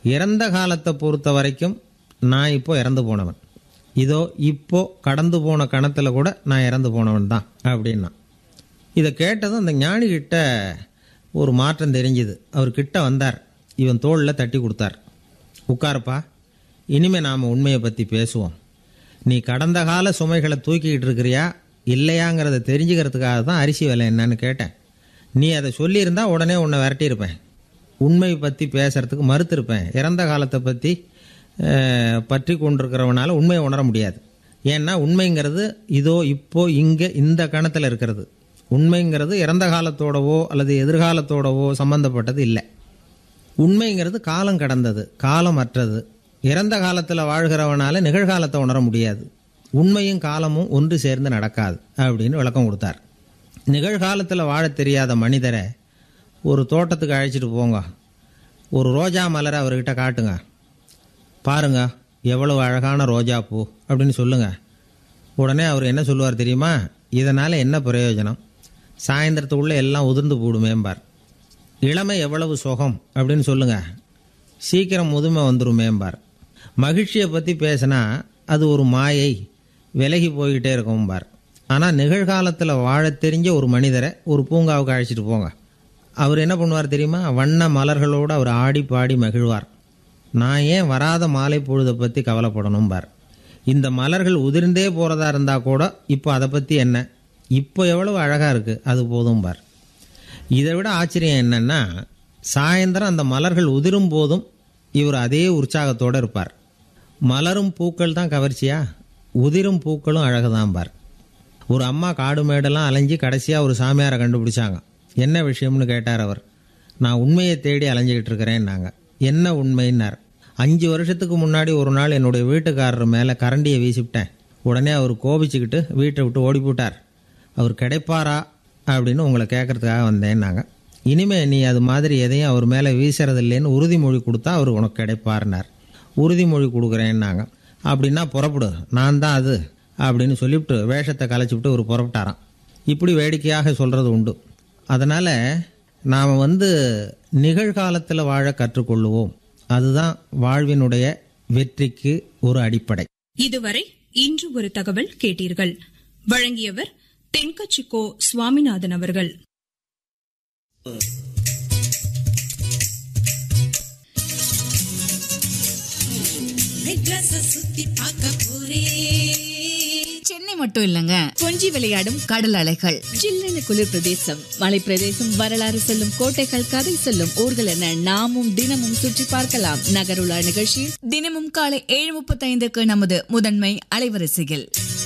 இறந்த காலத்தை பொறுத்த வரைக்கும் நான் இப்போ இறந்து போனவன் இதோ இப்போ கடந்து போன கணத்தில் கூட நான் இறந்து போனவன் தான் அப்படின்னா இதை கேட்டதும் அந்த ஞானிகிட்ட ஒரு மாற்றம் தெரிஞ்சுது அவர் கிட்ட வந்தார் இவன் தோளில் தட்டி கொடுத்தார் உட்காருப்பா இனிமே நாம் உண்மையை பற்றி பேசுவோம் நீ கடந்த கால சுமைகளை தூக்கிக்கிட்டு இருக்கிறியா இல்லையாங்கிறத தெரிஞ்சுக்கிறதுக்காக தான் அரிசி விலை என்னன்னு கேட்டேன் நீ அதை சொல்லியிருந்தா உடனே உன்னை விரட்டியிருப்பேன் உண்மை பற்றி பேசுறதுக்கு மறுத்திருப்பேன் இறந்த காலத்தை பற்றி அஹ், பற்றி கொண்டிருக்கிறவனால உண்மையை உணர முடியாது ஏன்னா உண்மைங்கிறது இதோ இப்போ இங்கே இந்த கணத்தில் இருக்கிறது உண்மைங்கிறது இறந்த காலத்தோடவோ அல்லது எதிர்காலத்தோடவோ சம்பந்தப்பட்டது இல்லை உண்மைங்கிறது காலம் கடந்தது காலம் அற்றது இறந்த காலத்தில் வாழ்கிறவனால நிகழ்காலத்தை உணர முடியாது உண்மையும் காலமும் ஒன்று சேர்ந்து நடக்காது அப்படின்னு விளக்கம் கொடுத்தார் நிகழ்காலத்தில் வாழத் தெரியாத மனிதரை ஒரு தோட்டத்துக்கு அழைச்சிட்டு போங்க ஒரு ரோஜா மலரை அவர்கிட்ட காட்டுங்க பாருங்க எவ்வளவு அழகான ரோஜா பூ அப்படின்னு சொல்லுங்க உடனே அவர் என்ன சொல்லுவார் தெரியுமா இதனால் என்ன பிரயோஜனம் சாயந்தரத்துக்குள்ளே எல்லாம் உதிர்ந்து போடுமேம்பார் இளமை எவ்வளவு சுகம் அப்படின்னு சொல்லுங்க சீக்கிரம் முதுமை வந்துருமேம்பார் மகிழ்ச்சியை பற்றி பேசினா அது ஒரு மாயை விலகி போய்கிட்டே இருக்கும்பார் ஆனால் நிகழ்காலத்தில் வாழத் தெரிஞ்ச ஒரு மனிதரை ஒரு பூங்காவுக்கு அழைச்சிட்டு போங்க அவர் என்ன பண்ணுவார் தெரியுமா வண்ண மலர்களோடு அவர் ஆடி பாடி மகிழ்வார் நான் ஏன் வராத மாலை பொழுதை பற்றி கவலைப்படணும்பார் இந்த மலர்கள் உதிர்ந்தே போகிறதா இருந்தால் கூட இப்போ அதை பற்றி என்ன இப்போ எவ்வளவு அழகாக இருக்குது அது போதும்பார் இதை விட ஆச்சரியம் என்னன்னா சாயந்தரம் அந்த மலர்கள் உதிரும் போதும் இவர் அதே உற்சாகத்தோடு இருப்பார் மலரும் பூக்கள் தான் கவர்ச்சியா உதிரும் பூக்களும் அழகுதான் பார் ஒரு அம்மா காடு மேடெல்லாம் அலைஞ்சு கடைசியாக ஒரு சாமியாரை கண்டுபிடிச்சாங்க என்ன விஷயம்னு கேட்டார் அவர் நான் உண்மையை தேடி அலைஞ்சிக்கிட்டு இருக்கிறேன்னாங்க என்ன உண்மைன்னார் அஞ்சு வருஷத்துக்கு முன்னாடி ஒரு நாள் என்னுடைய வீட்டுக்காரர் மேலே கரண்டியை வீசிவிட்டேன் உடனே அவர் கோபிச்சுக்கிட்டு வீட்டை விட்டு ஓடி போட்டார் அவர் கிடைப்பாரா அப்படின்னு உங்களை கேட்கறதுக்காக வந்தேன்னாங்க இனிமே நீ அது மாதிரி எதையும் அவர் மேலே வீசுறதில்லைன்னு உறுதிமொழி கொடுத்தா அவர் உனக்கு கிடைப்பாருனார் உறுதிமொழி கொடுக்குறேன்னாங்க அப்படின்னா புறப்படு நான் தான் அது அப்படின்னு சொல்லிவிட்டு வேஷத்தை கலைச்சிவிட்டு ஒரு புறப்பட்டாராம் இப்படி வேடிக்கையாக சொல்கிறது உண்டு அதனால் நாம் வந்து நிகழ்காலத்தில் வாழ கற்றுக்கொள்ளுவோம் அதுதான் வாழ்வினுடைய வெற்றிக்கு ஒரு அடிப்படை இதுவரை இன்று ஒரு தகவல் கேட்டீர்கள் வழங்கியவர் தென்கச்சிக்கோ சுவாமிநாதன் அவர்கள் சென்னை மட்டும் இல்லங்க கொஞ்சி விளையாடும் கடல் அலைகள் ஜில்லென குளிர் பிரதேசம் மலை பிரதேசம் வரலாறு சொல்லும் கோட்டைகள் கதை சொல்லும் ஊர்கள் என நாமும் தினமும் சுற்றி பார்க்கலாம் நகருலா நிகழ்ச்சியில் தினமும் காலை ஏழு முப்பத்தைந்துக்கு நமது முதன்மை அலைவரிசையில்